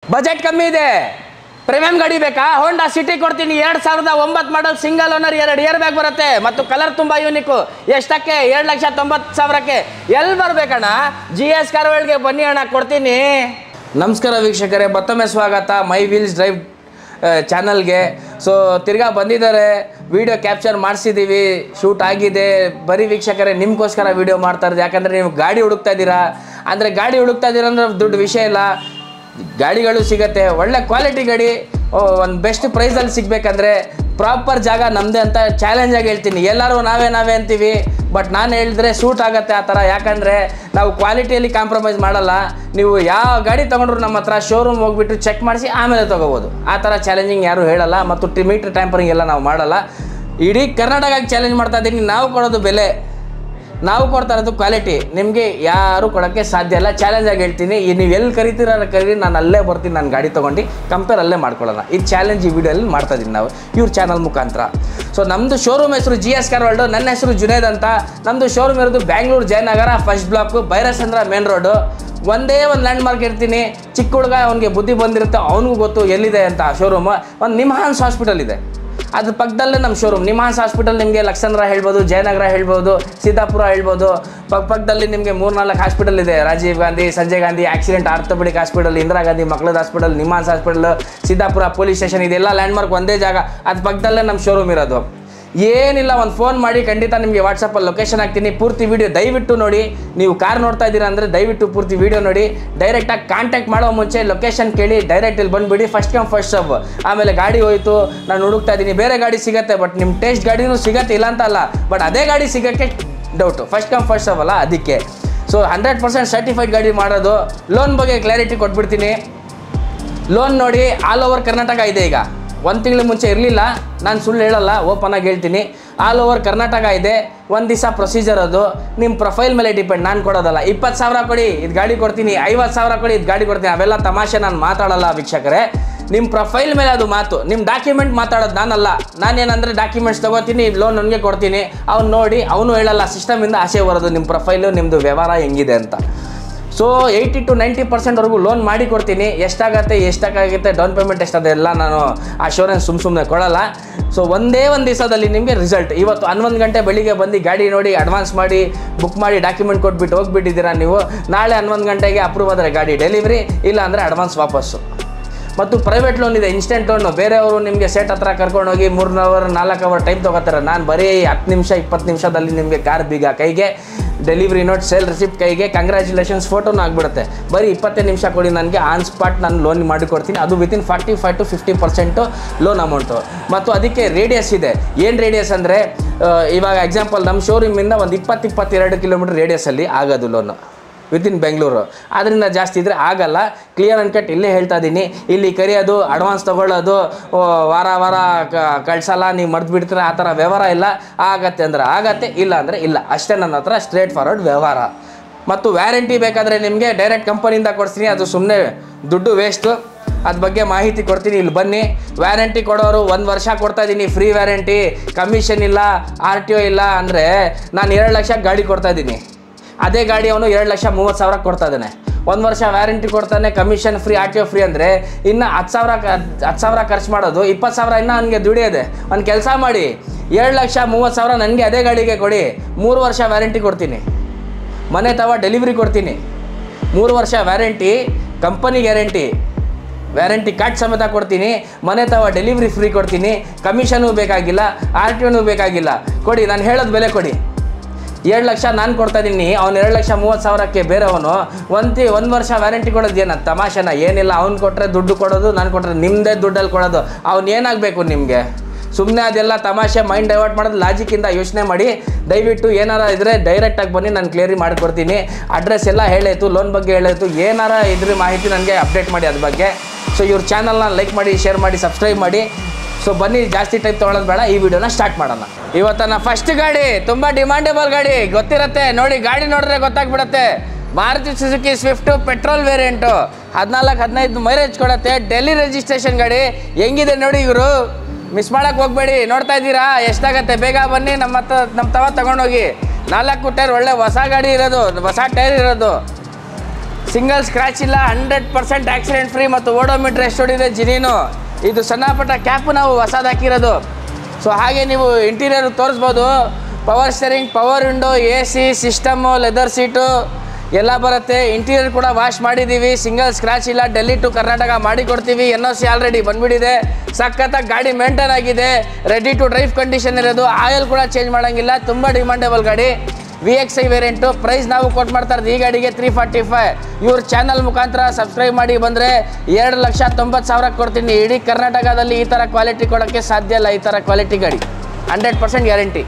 budget ಕಮ್ಮಿ ಇದೆ premium ಗಾಡಿ ಬೇಕಾ ಹೋಂಡಾ ಸಿಟಿ ಕೊಡ್ತೀನಿ ಎರಡು ಸಾವಿರದ ಒಂಬತ್ತು ಮಾಡಲ್ ಸಿಂಗಲ್ ಓನರ್ ಎರಡು ಇಯರ್ ಬ್ಯಾಗ್ ಬರುತ್ತೆ ಮತ್ತು ಕಲರ್ ತುಂಬ ಯೂನಿಕ್ಕು ಎಷ್ಟಕ್ಕೆ ಎರಡು ಲಕ್ಷ ತೊಂಬತ್ತು ಸಾವಿರಕ್ಕೆ ಎಲ್ಲಿ ಬರಬೇಕಣ್ಣ ಜಿ ಎಸ್ ಕಾರ್ವಳ್ಗೆ ಬನ್ನಿ ಅಣ್ಣ ಕೊಡ್ತೀನಿ ನಮಸ್ಕಾರ ವೀಕ್ಷಕರೇ ಮತ್ತೊಮ್ಮೆ ಸ್ವಾಗತ ಮೈ ವೀಲ್ಸ್ ಡ್ರೈವ್ ಚಾನಲ್ಗೆ ಸೊ ತಿರ್ಗಾ ಬಂದಿದ್ದಾರೆ ವಿಡಿಯೋ ಕ್ಯಾಪ್ಚರ್ ಮಾಡಿಸಿದ್ದೀವಿ ಶೂಟ್ ಆಗಿದೆ ಬರೀ ವೀಕ್ಷಕರೇ ನಿಮಗೋಸ್ಕರ ವಿಡಿಯೋ ಮಾಡ್ತಾ ಇರೋದು ಯಾಕಂದರೆ ನೀವು ಗಾಡಿ ಹುಡುಕ್ತಾ ಇದ್ದೀರಾ ಅಂದರೆ ಗಾಡಿ ಹುಡುಕ್ತಾ ಇದ್ದೀರಾ ಅಂದ್ರೆ ದೊಡ್ಡ ವಿಷಯ ಇಲ್ಲ ಗಾಡಿಗಳು ಸಿಗತ್ತೆ ಒಳ್ಳೆ ಕ್ವಾಲಿಟಿ ಗಾಡಿ ಒಂದು ಬೆಸ್ಟ್ ಪ್ರೈಸಲ್ಲಿ ಸಿಗಬೇಕಂದ್ರೆ ಪ್ರಾಪರ್ ಜಾಗ ನಮ್ಮದೇ ಅಂತ ಚಾಲೆಂಜ್ ಆಗಿ ಹೇಳ್ತೀನಿ ಎಲ್ಲರೂ ನಾವೇ ನಾವೇ ಅಂತೀವಿ ಬಟ್ ನಾನು ಹೇಳಿದ್ರೆ ಸೂಟ್ ಆಗುತ್ತೆ ಆ ಥರ ಯಾಕಂದರೆ ನಾವು ಕ್ವಾಲಿಟಿಯಲ್ಲಿ ಕಾಂಪ್ರಮೈಸ್ ಮಾಡಲ್ಲ ನೀವು ಯಾವ ಗಾಡಿ ತೊಗೊಂಡ್ರು ನಮ್ಮ ಹತ್ರ ಶೋರೂಮ್ ಹೋಗ್ಬಿಟ್ಟು ಚೆಕ್ ಮಾಡಿಸಿ ಆಮೇಲೆ ತೊಗೋಬೋದು ಆ ಥರ ಚಾಲೆಂಜಿಂಗ್ ಯಾರೂ ಹೇಳಲ್ಲ ಮತ್ತು ಟಿ ಮೀಟ್ರ್ ಟ್ಯಾಂಪರಿಂಗ್ ಎಲ್ಲ ನಾವು ಮಾಡಲ್ಲ ಇಡೀ ಕರ್ನಾಟಕಕ್ಕೆ ಚಾಲೆಂಜ್ ಮಾಡ್ತಾ ಇದ್ದೀನಿ ನಾವು ಕೊಡೋದು ಬೆಲೆ ನಾವು ಕೊಡ್ತಾ ಇರೋದು ಕ್ವಾಲಿಟಿ ನಿಮಗೆ ಯಾರು ಕೊಡೋಕ್ಕೆ ಸಾಧ್ಯ ಇಲ್ಲ ಚಾಲೆಂಜ್ ಆಗಿ ಹೇಳ್ತೀನಿ ಈ ನೀವು ಎಲ್ಲಿ ಕರಿತೀರ ಕರೀರಿ ನಾನು ಅಲ್ಲೇ ಬರ್ತೀನಿ ನಾನು ಗಾಡಿ ತೊಗೊಂಡು ಕಂಪೇರ್ ಅಲ್ಲೇ ಮಾಡ್ಕೊಳ್ಳೋಣ ಈ ಚಾಲೆಂಜ್ ಈ ವಿಡಿಯೋಲ್ಲಿ ಮಾಡ್ತಾ ಇದ್ದೀನಿ ನಾವು ಇವ್ರ ಚಾನಲ್ ಮುಖಾಂತರ ಸೊ ನಮ್ಮದು ಶೋರೂಮ್ ಹೆಸರು ಜಿ ಎಸ್ ಕಾರ್ ವರ್ಲ್ಡು ನನ್ನ ಹೆಸರು ಜುನೇದ್ ಅಂತ ನಮ್ಮದು ಶೋರೂಮ್ ಇರೋದು Bangalore Jayanagar first block Bhairasandra main road ಒಂದೇ ಒಂದು ಲ್ಯಾಂಡ್ ಮಾರ್ಕ್ ಇರ್ತೀನಿ ಚಿಕ್ಕ ಹುಡುಗ ಅವನಿಗೆ ಬುದ್ಧಿ ಬಂದಿರುತ್ತೆ ಅವನಿಗೂ ಗೊತ್ತು ಎಲ್ಲಿದೆ ಅಂತ ಶೋರೂಮ್ ಒಂದು ನಿಮ್ಹಾನ್ಸ್ ಹಾಸ್ಪಿಟಲ್ ಇದೆ ಅದ್ರ ಪಕ್ಕದಲ್ಲೇ ನಮ್ಮ ಶೋರೂಮ್ ನಿಮಾನ್ಸ್ ಹಾಸ್ಪಿಟಲ್ ನಿಮಗೆ ಲಕ್ಷಂದ್ರ ಹೇಳ್ಬೋದು ಜಯನಗರ ಹೇಳ್ಬೋದು ಸಿದ್ದಾಪುರ ಹೇಳ್ಬೋದು ಪಕ್ಕ ಪಕ್ಕದಲ್ಲಿ ನಿಮಗೆ ಮೂರ್ನಾಲ್ಕು ಹಾಸ್ಪಿಟಲ್ ಇದೆ Rajiv Gandhi Sanjay Gandhi accident orthopaedic hospital Indira Gandhi ಮಕ್ಕಳದ hospital NIMHANS hospital Siddapura police station ಇದೆಲ್ಲ ಲ್ಯಾಂಡ್ಮಾರ್ಕ್ ಒಂದೇ ಜಾಗ ಅದ್ರ ಪಕ್ಕದಲ್ಲೇ ನಮ್ಮ ಶೋರೂಮ್ ಇರೋದು ಏನಿಲ್ಲ ಒಂದು ಫೋನ್ ಮಾಡಿ ಖಂಡಿತ ನಿಮಗೆ ವಾಟ್ಸಪ್ಪಲ್ಲಿ ಲೊಕೇಶನ್ ಹಾಕ್ತೀನಿ ಪೂರ್ತಿ ವಿಡಿಯೋ ದಯವಿಟ್ಟು ನೋಡಿ ನೀವು ಕಾರ್ ನೋಡ್ತಾ ಇದ್ದೀರಾ ಅಂದರೆ ದಯವಿಟ್ಟು ಪೂರ್ತಿ ವಿಡಿಯೋ ನೋಡಿ ಡೈರೆಕ್ಟಾಗಿ ಕಾಂಟ್ಯಾಕ್ಟ್ ಮಾಡೋ ಮುಂಚೆ ಲೊಕೇಶನ್ ಕೇಳಿ ಡೈರೆಕ್ಟ್ ಇಲ್ಲಿ ಬಂದುಬಿಡಿ ಫಸ್ಟ್ ಕಮ್ ಫಸ್ಟ್ ಸಬ್ ಆಮೇಲೆ ಗಾಡಿ ಹೋಯ್ತು ನಾನು ಹುಡುಕ್ತಾ ಇದ್ದೀನಿ ಬೇರೆ ಗಾಡಿ ಸಿಗತ್ತೆ ಬಟ್ ನಿಮ್ಮ ಟೇಸ್ಟ್ ಗಾಡಿನೂ ಸಿಗತ್ತೆ ಇಲ್ಲ ಅಂತ ಅಲ್ಲ ಬಟ್ ಅದೇ ಗಾಡಿ ಸಿಗೋಕ್ಕೆ doubt first come first serve ಅಲ್ಲ ಅದಕ್ಕೆ ಸೊ ಹಂಡ್ರೆಡ್ ಪರ್ಸೆಂಟ್ ಸರ್ಟಿಫೈಡ್ ಗಾಡಿ ಮಾಡೋದು ಲೋನ್ ಬಗ್ಗೆ ಕ್ಲಾರಿಟಿ ಕೊಟ್ಬಿಡ್ತೀನಿ ಲೋನ್ ನೋಡಿ ಆಲ್ ಓವರ್ ಕರ್ನಾಟಕ ಇದೆ ಈಗ ಒಂದು ತಿಂಗಳ ಮುಂಚೆ ಇರಲಿಲ್ಲ ನಾನು ಸುಳ್ಳು ಹೇಳಲ್ಲ ಓಪನ್ ಆಗಿ ಹೇಳ್ತೀನಿ ಆಲ್ ಓವರ್ ಕರ್ನಾಟಕ ಇದೆ ಒಂದು ದಿವಸ ಪ್ರೊಸೀಜರ್ ಅದು ನಿಮ್ಮ ಪ್ರೊಫೈಲ್ ಮೇಲೆ ಡಿಪೆಂಡ್ ನಾನು ಕೊಡೋದಲ್ಲ ಇಪ್ಪತ್ತು ಸಾವಿರ ಕೊಡಿ ಇದು ಗಾಡಿ ಕೊಡ್ತೀನಿ ಐವತ್ತು ಸಾವಿರ ಕೊಡಿ ಇದು ಗಾಡಿ ಕೊಡ್ತೀನಿ ಅವೆಲ್ಲ ತಮಾಷೆ ನಾನು ಮಾತಾಡಲ್ಲ ವೀಕ್ಷಕರೇ ನಿಮ್ಮ ಪ್ರೊಫೈಲ್ ಮೇಲೆ ಅದು ಮಾತು ನಿಮ್ಮ ಡಾಕ್ಯುಮೆಂಟ್ ಮಾತಾಡೋದು ನಾನಲ್ಲ ನಾನೇನಂದರೆ ಡಾಕ್ಯುಮೆಂಟ್ಸ್ ತೊಗೋತೀನಿ ಲೋನ್ ನನಗೆ ಕೊಡ್ತೀನಿ ಅವ್ನು ನೋಡಿ ಅವನು ಹೇಳಲ್ಲ ಸಿಸ್ಟಮಿಂದ ಆಸೆ ಬರೋದು ನಿಮ್ಮ ಪ್ರೊಫೈಲು ನಿಮ್ಮದು ವ್ಯವಹಾರ ಹೆಂಗಿದೆ ಅಂತ ಸೊ ಏಯ್ಟಿ ಟು ನೈಂಟಿ ಪರ್ಸೆಂಟ್ವರೆಗೂ ಲೋನ್ ಮಾಡಿ ಕೊಡ್ತೀನಿ ಎಷ್ಟಾಗತ್ತೆ ಎಷ್ಟಾಗುತ್ತೆ ಡೌನ್ ಪೇಮೆಂಟ್ ಎಷ್ಟದೆಲ್ಲ ನಾನು ಅಶೂರೆನ್ಸ್ ಸುಮ್ಮ ಸುಮ್ಮನೆ ಕೊಡಲ್ಲ ಸೊ ಒಂದೇ ಒಂದು ದಿವಸದಲ್ಲಿ ನಿಮಗೆ ರಿಸಲ್ಟ್ ಇವತ್ತು ಹನ್ನೊಂದು ಗಂಟೆ ಬೆಳಿಗ್ಗೆ ಬಂದು ಗಾಡಿ ನೋಡಿ ಅಡ್ವಾನ್ಸ್ ಮಾಡಿ ಬುಕ್ ಮಾಡಿ ಡಾಕ್ಯುಮೆಂಟ್ ಕೊಟ್ಬಿಟ್ಟು ಹೋಗ್ಬಿಟ್ಟಿದ್ದೀರಾ ನೀವು ನಾಳೆ ಹನ್ನೊಂದು ಗಂಟೆಗೆ ಅಪ್ರೂವ್ ಆದರೆ ಗಾಡಿ ಡೆಲಿವರಿ ಇಲ್ಲ ಅಂದರೆ ಅಡ್ವಾನ್ಸ್ ವಾಪಸ್ಸು ಮತ್ತು ಪ್ರೈವೇಟ್ ಲೋನ್ ಇದೆ ಇನ್ಸ್ಟೆಂಟ್ ಲೋನು ಬೇರೆಯವರು ನಿಮಗೆ ಸೇಟ್ ಹತ್ರ ಕರ್ಕೊಂಡು ಹೋಗಿ ಮೂರು ಅವರ್ ನಾಲ್ಕು ಅವರ್ ಟೈಮ್ ತೊಗೋತಾರೆ ನಾನು ಬರೀ ಹತ್ತು ನಿಮಿಷ ಇಪ್ಪತ್ತು ನಿಮಿಷದಲ್ಲಿ ನಿಮಗೆ ಕಾರ್ ಬೀಗ ಕೈಗೆ ಡೆಲಿವರಿ ನೋಟ್ ಸೇಲ್ ರಿಸಿಪ್ಟ್ ಕೈಗೆ ಕಂಗ್ರ್ಯಾಚುಲೇಷನ್ಸ್ ಫೋಟೋನು ಆಗಿಬಿಡುತ್ತೆ ಬರೀ ಇಪ್ಪತ್ತೇ ನಿಮಿಷ ಕೊಡಿ ನನಗೆ ಆನ್ ಸ್ಪಾಟ್ ನಾನು ಲೋನ್ ಮಾಡಿಕೊಡ್ತೀನಿ ಅದು within forty five to fifty percent loan amount ಮತ್ತು ಅದಕ್ಕೆ ರೇಡಿಯಸ್ ಇದೆ ಏನು ರೇಡಿಯಸ್ ಅಂದರೆ ಇವಾಗ ಎಕ್ಸಾಂಪಲ್ ನಮ್ಮ ಶೋರೂಮಿಂದ ಒಂದು ಇಪ್ಪತ್ತು ಇಪ್ಪತ್ತೆರಡು ಕಿಲೋಮೀಟರ್ ರೇಡಿಯಸಲ್ಲಿ ಆಗೋದು ಲೋನು ವಿತಿನ್ ಬೆಂಗಳೂರು ಅದರಿಂದ ಜಾಸ್ತಿ ಇದ್ದರೆ ಆಗಲ್ಲ ಕ್ಲಿಯರ್ ಅನ್ಕಟ್ ಇಲ್ಲೇ ಹೇಳ್ತಾ ಇದ್ದೀನಿ ಇಲ್ಲಿ ಕರೆಯೋದು ಅಡ್ವಾನ್ಸ್ ತೊಗೊಳ್ಳೋದು ಓ, ವಾರ ವಾರ ಕ- ಕಳ್ಸಲ್ಲ ನೀವು ಮರ್ತು ಬಿಡ್ತೀರ ಆ ಥರ ವ್ಯವಹಾರ ಇಲ್ಲ ಆಗತ್ತೆ ಅಂದ್ರೆ ಆಗತ್ತೆ ಇಲ್ಲ ಅಂದರೆ ಇಲ್ಲ ಅಷ್ಟೇ ನನ್ನ ಹತ್ರ ಸ್ಟ್ರೇಟ್ ಫಾರ್ವರ್ಡ್ ವ್ಯವಹಾರ ಮತ್ತು ವ್ಯಾರಂಟಿ ಬೇಕಾದರೆ ನಿಮಗೆ ಡೈರೆಕ್ಟ್ ಕಂಪನಿಯಿಂದ ಕೊಡ್ತೀನಿ ಅದು ಸುಮ್ಮನೆ ದುಡ್ಡು ವೇಸ್ಟು ಅದ್ರ ಬಗ್ಗೆ ಮಾಹಿತಿ ಕೊಡ್ತೀನಿ ಇಲ್ಲಿ ಬನ್ನಿ ವ್ಯಾರಂಟಿ ಕೊಡೋರು ಒಂದು ವರ್ಷ ಕೊಡ್ತಾ ಇದ್ದೀನಿ ಫ್ರೀ ವ್ಯಾರಂಟಿ ಕಮಿಷನ್ ಇಲ್ಲ ಆರ್ ಟಿ ಒ ಇಲ್ಲ ಅಂದರೆ ನಾನು ಎರಡು ಲಕ್ಷ ಗಾಡಿ ಕೊಡ್ತಾ ಇದ್ದೀನಿ ಅದೇ ಗಾಡಿ ಅವನು ಎರಡು ಲಕ್ಷ ಮೂವತ್ತು ಸಾವಿರ ಕೊಡ್ತಾ ಇದ್ದಾನೆ ಒಂದು ವರ್ಷ ವ್ಯಾರಂಟಿ ಕೊಡ್ತಾನೆ commission free R T O free ಅಂದರೆ ಇನ್ನು ಹತ್ತು ಸಾವಿರ ಹತ್ತು ಸಾವಿರ ಖರ್ಚು ಮಾಡೋದು ಇಪ್ಪತ್ತು ಸಾವಿರ ಇನ್ನೂ ನನಗೆ ದುಡಿಯೋದೆ ಒಂದು ಕೆಲಸ ಮಾಡಿ ಎರಡು ಲಕ್ಷ ಮೂವತ್ತು ಸಾವಿರ ನನಗೆ ಅದೇ ಗಾಡಿಗೆ ಕೊಡಿ ಮೂರು ವರ್ಷ ವ್ಯಾರಂಟಿ ಕೊಡ್ತೀನಿ ಮನೆ ತವ ಡೆಲಿವ್ರಿ ಕೊಡ್ತೀನಿ ಮೂರು ವರ್ಷ warranty company guarantee warranty card ಸಮೇತ ಕೊಡ್ತೀನಿ ಮನೆ ತವ ಡೆಲಿವ್ರಿ ಫ್ರೀ ಕೊಡ್ತೀನಿ ಕಮಿಷನು ಬೇಕಾಗಿಲ್ಲ ಆರ್ ಟಿ ಒನೂ ಬೇಕಾಗಿಲ್ಲ ಕೊಡಿ ನಾನು ಹೇಳೋದು ಬೆಲೆ ಕೊಡಿ ಏಳು ಲಕ್ಷ ನಾನು ಕೊಡ್ತಾ ಇದ್ದೀನಿ ಅವ್ನು ಎರಡು ಲಕ್ಷ ಮೂವತ್ತು ಸಾವಿರಕ್ಕೆ ಬೇರೆಯವನು ಒಂದು ತಿ ಒಂದು ವರ್ಷ ವ್ಯಾರಂಟಿ ಕೊಡೋದು ಏನು ತಮಾಷೆನ ಏನಿಲ್ಲ ಅವ್ನು ಕೊಟ್ಟರೆ ದುಡ್ಡು ಕೊಡೋದು ನಾನು ಕೊಟ್ಟರೆ ನಿಮ್ಮದೇ ದುಡ್ಡಲ್ಲಿ ಕೊಡೋದು ಅವ್ನು ಏನಾಗಬೇಕು ನಿಮಗೆ ಸುಮ್ಮನೆ ಅದೆಲ್ಲ ತಮಾಷೆ ಮೈಂಡ್ ಡೈವರ್ಟ್ ಮಾಡೋದು ಲಾಜಿಕ್ಕಿಂದ ಯೋಚನೆ ಮಾಡಿ ದಯವಿಟ್ಟು ಏನಾರ ಇದ್ದರೆ ಡೈರೆಕ್ಟಾಗಿ ಬನ್ನಿ ನಾನು ಕ್ಲಿಯರಿ ಮಾಡಿಕೊಡ್ತೀನಿ ಅಡ್ರೆಸ್ ಎಲ್ಲ ಹೇಳಾಯ್ತು ಲೋನ್ ಬಗ್ಗೆ ಹೇಳಾಯ್ತು ಏನಾರ ಇದ್ರ ಮಾಹಿತಿ ನನಗೆ ಅಪ್ಡೇಟ್ ಮಾಡಿ ಅದ್ರ ಬಗ್ಗೆ ಸೊ ಇವ್ರ ಚಾನಲ್ನ ಲೈಕ್ ಮಾಡಿ ಶೇರ್ ಮಾಡಿ ಸಬ್ಸ್ಕ್ರೈಬ್ ಮಾಡಿ ಸೊ ಬನ್ನಿ ಜಾಸ್ತಿ ಟೈಪ್ ತೊಗೊಳೋದು ಬೇಡ ಈ ವಿಡಿಯೋನ ಸ್ಟಾರ್ಟ್ ಮಾಡೋಣ ಇವತ್ತನ ಫಸ್ಟ್ ಗಾಡಿ ತುಂಬ ಡಿಮಾಂಡೇಬಲ್ ಗಾಡಿ ಗೊತ್ತಿರತ್ತೆ ನೋಡಿ ಗಾಡಿ ನೋಡಿದ್ರೆ ಗೊತ್ತಾಗ್ಬಿಡತ್ತೆ Maruti Suzuki Swift petrol variant ಹದಿನಾಲ್ಕು ಹದಿನೈದು ಮೈಲೇಜ್ ಕೊಡತ್ತೆ ಡೆಲ್ಲಿ ರಿಜಿಸ್ಟ್ರೇಷನ್ ಗಾಡಿ ಹೆಂಗಿದೆ ನೋಡಿ ಇವರು ಮಿಸ್ ಮಾಡಕ್ಕೆ ಹೋಗ್ಬೇಡಿ ನೋಡ್ತಾ ಇದ್ದೀರಾ ಎಷ್ಟಾಗತ್ತೆ ಬೇಗ ಬನ್ನಿ ನಮ್ಮ ಹತ್ರ ನಮ್ಮ ತವ ತಗೊಂಡೋಗಿ ನಾಲ್ಕು ಟೈರ್ ಒಳ್ಳೆ ಹೊಸ ಗಾಡಿ ಇರೋದು ಹೊಸ ಟೈರ್ ಇರೋದು ಸಿಂಗಲ್ ಸ್ಕ್ರಾಚ್ ಇಲ್ಲ ಹಂಡ್ರೆಡ್ ಪರ್ಸೆಂಟ್ ಆಕ್ಸಿಡೆಂಟ್ ಫ್ರೀ ಮತ್ತು ಓಡೋಮೀಟರ್ ಎಷ್ಟು ಹೊಡಿದೆ ಜಿನೀನು ಇದು ಸಣ್ಣ ಪುಟ್ಟ ಕ್ಯಾಪು ನಾವು ಹೊಸದು ಹಾಕಿರೋದು ಸೊ ಹಾಗೆ ನೀವು ಇಂಟೀರಿಯರ್ ತೋರಿಸ್ಬೋದು power steering power window A C system leather seat ಎಲ್ಲ ಬರುತ್ತೆ ಇಂಟೀರಿಯರ್ ಕೂಡ ವಾಶ್ ಮಾಡಿದ್ದೀವಿ ಸಿಂಗಲ್ ಸ್ಕ್ರಾಚ್ ಇಲ್ಲ ಡೆಲ್ಲಿ ಟು ಕರ್ನಾಟಕ ಮಾಡಿ ಕೊಡ್ತೀವಿ ಎನ್ ಒ ಸಿ ಆಲ್ರೆಡಿ ಬಂದ್ಬಿಟ್ಟಿದೆ ಸಖತ್ತಾಗಿ ಗಾಡಿ ಮೇಂಟೈನ್ ಆಗಿದೆ ರೆಡಿ ಟು ಡ್ರೈವ್ ಕಂಡೀಷನ್ ಇರೋದು ಆಯಿಲ್ ಕೂಡ ಚೇಂಜ್ ಮಾಡೋಂಗಿಲ್ಲ ತುಂಬ ಡಿಮಾಂಡೇಬಲ್ ಗಾಡಿ V X I variant price ನಾವು ಕೊಟ್ಟು ಮಾಡ್ತಾ ಇರೋದು ಈ ಗಾಡಿಗೆ ತ್ರೀ ಫಾರ್ಟಿ ಫೈವ್ ಇವ್ರ ಚಾನಲ್ ಮುಖಾಂತರ ಸಬ್ಸ್ಕ್ರೈಬ್ ಮಾಡಿ ಬಂದರೆ ಎರಡು ಲಕ್ಷ ತೊಂಬತ್ತು ಸಾವಿರ ಕೊಡ್ತೀನಿ ಇಡೀ ಕರ್ನಾಟಕದಲ್ಲಿ ಈ ಥರ ಕ್ವಾಲಿಟಿ ಕೊಡೋಕ್ಕೆ ಸಾಧ್ಯ ಇಲ್ಲ ಈ ಥರ ಕ್ವಾಲಿಟಿ ಗಾಡಿ ಹಂಡ್ರೆಡ್ ಪರ್ಸೆಂಟ್ ಗ್ಯಾರಂಟಿ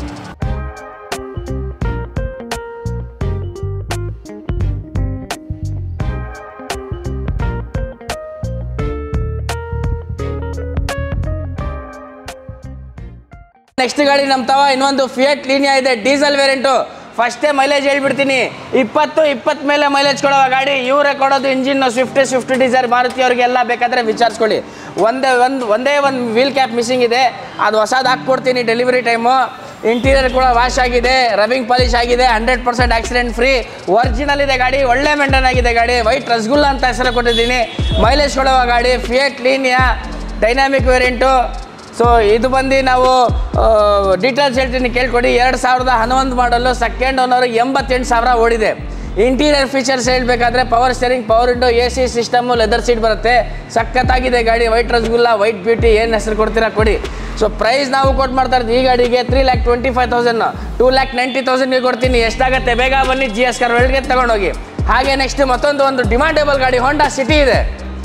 ನೆಕ್ಸ್ಟ್ ಗಾಡಿ ನಮ್ಮ ತವ ಇನ್ನೊಂದು ಫಿಯಟ್ ಲೀನಿಯಾ ಇದೆ ಡೀಸೆಲ್ ವೇರಿಯಂಟು ಫಸ್ಟೇ ಮೈಲೇಜ್ ಹೇಳ್ಬಿಡ್ತೀನಿ ಇಪ್ಪತ್ತು ಇಪ್ಪತ್ತು ಮೇಲೆ ಮೈಲೇಜ್ ಕೊಡೋ ಗಾಡಿ ಇವರೇ ಕೊಡೋದು engine Swift Swift Dzire Maruti ಅವ್ರಿಗೆಲ್ಲ ಬೇಕಾದರೆ ವಿಚಾರಿಸ್ಕೊಳ್ಳಿ ಒಂದೇ ಒಂದು ಒಂದೇ ಒಂದು ವೀಲ್ ಕ್ಯಾಪ್ ಮಿಸ್ಸಿಂಗ್ ಇದೆ ಅದು ಹೊಸದು ಹಾಕ್ಕೊಡ್ತೀನಿ ಡೆಲಿವರಿ ಟೈಮು ಇಂಟೀರಿಯರ್ ಕೂಡ ವಾಶ್ ಆಗಿದೆ ರಬ್ಬಿಂಗ್ ಪಾಲಿಶ್ ಆಗಿದೆ hundred percent accident free original ಇದೆ ಗಾಡಿ ಒಳ್ಳೆ ಮೇಂಟೈನ್ ಆಗಿದೆ ಗಾಡಿ ವೈಟ್ ರಸಗುಲ್ಲ ಅಂತ ಹೆಸರು ಕೊಟ್ಟಿದ್ದೀನಿ ಮೈಲೇಜ್ ಕೊಡುವ ಗಾಡಿ Fiat Linea dynamic variant so ಇದು ಬಂದು ನಾವು ಡೀಟೇಲ್ಸ್ ಹೇಳ್ತೀನಿ ಕೇಳ್ಕೊಡಿ ಎರಡು ಸಾವಿರದ ಹನ್ನೊಂದು ಮಾಡಲು ಸೆಕೆಂಡ್ ಓನರ್ ಎಂಬತ್ತೆಂಟು ಸಾವಿರ ಓಡಿದೆ ಇಂಟೀರಿಯರ್ ಫೀಚರ್ಸ್ ಹೇಳಬೇಕಾದ್ರೆ power steering power window A C system leather seat ಬರುತ್ತೆ ಸಖತ್ತಾಗಿದೆ ಗಾಡಿ ವೈಟ್ ರಸಗುಲ್ಲ ವೈಟ್ ಬ್ಯೂಟಿ ಏನು ಹೆಸರು ಕೊಡ್ತೀರಾ ಕೊಡಿ ಸೊ ಪ್ರೈಸ್ ನಾವು ಕೊಟ್ಟು ಮಾಡ್ತಾ ಇರೋದು ಈ ಗಾಡಿಗೆ three lakh twenty five thousand two lakh ninety ತೌಸಂಡ್ಗೆ ಕೊಡ್ತೀನಿ ಎಷ್ಟಾಗುತ್ತೆ ಬೇಗ ಬನ್ನಿ ಜಿ ಎಸ್ ಕಾರ್ ಒಳಗೆ ತಗೊಂಡೋಗಿ ಹಾಗೆ ನೆಕ್ಸ್ಟ್ ಮತ್ತೊಂದು ಒಂದು ಡಿಮಾಂಡೇಬಲ್ ಗಾಡಿ ಹೋಂಡಾ ಸಿಟಿ ಇದೆ